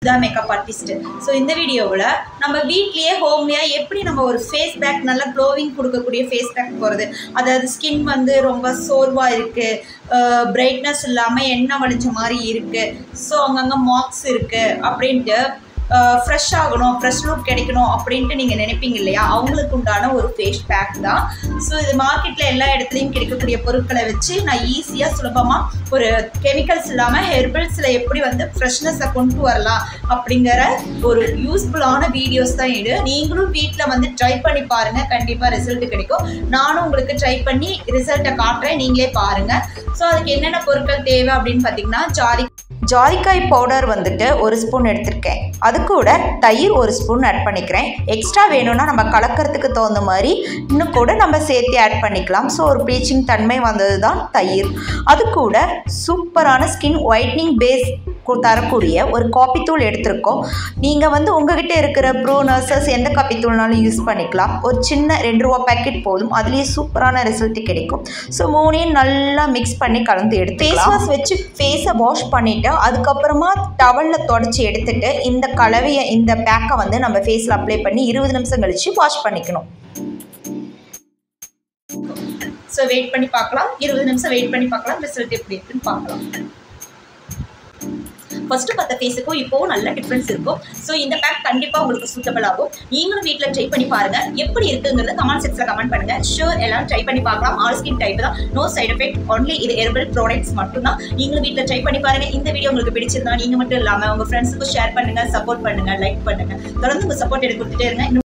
தான் makeup artist so இந்த வீடியோவில் நம்ம வீட்லேயே ஹோம்லியாக எப்படி நம்ம ஒரு ஃபேஸ் பேக் நல்லா க்ளோவிங் கொடுக்கக்கூடிய ஃபேஸ் பேக் போகிறது அதாவது ஸ்கின் வந்து ரொம்ப சோர்வாக இருக்குது பிரைட்னஸ் இல்லாமல் எண்ணெய் வடிஞ்ச மாதிரி இருக்குது ஸோ அங்கங்கே மார்க்ஸ் இருக்குது அப்படின்ட்டு ஃப்ரெஷ் ஆகணும் ஃப்ரெஷ் லுக் கிடைக்கணும் அப்படின்ட்டு நீங்கள் நினைப்பீங்க இல்லையா அவங்களுக்கு உண்டான ஒரு ஃபேஸ் பேக் தான் ஸோ இது மார்க்கெட்டில் எல்லா இடத்துலையும் கிடைக்கக்கூடிய பொருட்களை வச்சு நான் ஈஸியாக சுலபமாக ஒரு கெமிக்கல்ஸ் இல்லாமல் ஹெர்பல்ஸில் எப்படி வந்து ஃப்ரெஷ்னஸை கொண்டு வரலாம் அப்படிங்கிற ஒரு யூஸ்ஃபுல்லான வீடியோஸ் தான் இது நீங்களும் வீட்டில் வந்து ட்ரை பண்ணி பாருங்கள் கண்டிப்பாக ரிசல்ட் கிடைக்கும் நானும் உங்களுக்கு ட்ரை பண்ணி ரிசல்ட்டை காட்டுறேன் நீங்களே பாருங்கள் ஸோ அதுக்கு என்னென்ன பொருட்கள் தேவை அப்படின்னு பார்த்தீங்கன்னா ஜாதி ஜாதிக்காய் பவுடர் வந்துட்டு ஒரு ஸ்பூன் எடுத்திருக்கேன் அது கூட தயிர் ஒரு ஸ்பூன் ஆட் பண்ணிக்கிறேன் எக்ஸ்ட்ரா வேணும்னா நம்ம கலக்கிறதுக்கு தகுந்த மாதிரி இன்னும் கூட நம்ம சேர்த்து ஆட் பண்ணிக்கலாம் ஸோ ஒரு ப்ளீச்சிங் தன்மை வந்தது தான் தயிர் அது கூட சூப்பரான ஸ்கின் ஒயிட்னிங் பேஸ் தரக்கூடிய ஒரு காப்பி தூள் எடுத்திருக்கோம் நீங்கள் வந்து உங்ககிட்ட இருக்கிற ப்ரோ நர்சஸ் எந்த காப்பி தூள்னாலும் யூஸ் பண்ணிக்கலாம் ஒரு சின்ன ரெண்டு ரூபா பேக்கெட் போதும் அதுலேயே சூப்பரான ரிசல்ட் கிடைக்கும் ஸோ மூணையும் நல்லா மிக்ஸ் பண்ணி கலந்து எடுத்து ஃபேஸ் வாஷ் வச்சு ஃபேஸை வாஷ் பண்ணிவிட்டு அதுக்கப்புறமா டவலில் தொடச்சி எடுத்துட்டு இந்த கலவையை இந்த பேக்கை வந்து நம்ம ஃபேஸில் அப்ளை பண்ணி இருபது நிமிஷம் கழித்து வாஷ் பண்ணிக்கணும் ஸோ வெயிட் பண்ணி பார்க்கலாம் இருபது நிமிஷம் வெயிட் பண்ணி பார்க்கலாம் ரிசல்ட் எப்படி இருக்குன்னு பார்க்கலாம் ஃபர்ஸ்ட் பார்த்த ஃபேஸுக்கும் இப்போவும் நல்ல டிஃப்ரென்ஸ் இருக்கும் ஸோ இந்த பேக் கண்டிப்பாக உங்களுக்கு சூட்டபிள் ஆகும் நீங்களும் வீட்டில் ட்ரை பண்ணி பாருங்க எப்படி இருக்குங்கிறத கமெண்ட் செக்ஷனில் கமெண்ட் பண்ணுங்க ஷூர் எல்லாரும் ட்ரை பண்ணி பார்க்கலாம் ஆல் ஸ்கின் டைப் தான் நோ சைட் எஃபெக்ட் ஒன்லி இது ஹெர்பல் ப்ராடக்ட்ஸ் மட்டும்தான் நீங்களும் வீட்டில் ட்ரை பண்ணி பாருங்க இந்த வீடியோ உங்களுக்கு பிடிச்சிருந்தா நீங்க மட்டும் இல்லாமல் உங்க ஃப்ரெண்ட்ஸுக்கும் ஷேர் பண்ணுங்க சப்போர்ட் பண்ணுங்க லைக் பண்ணுங்க தொடர்ந்து உங்க சப்போர்ட் எடுத்து கொடுத்துட்டே இருங்க இன்னும்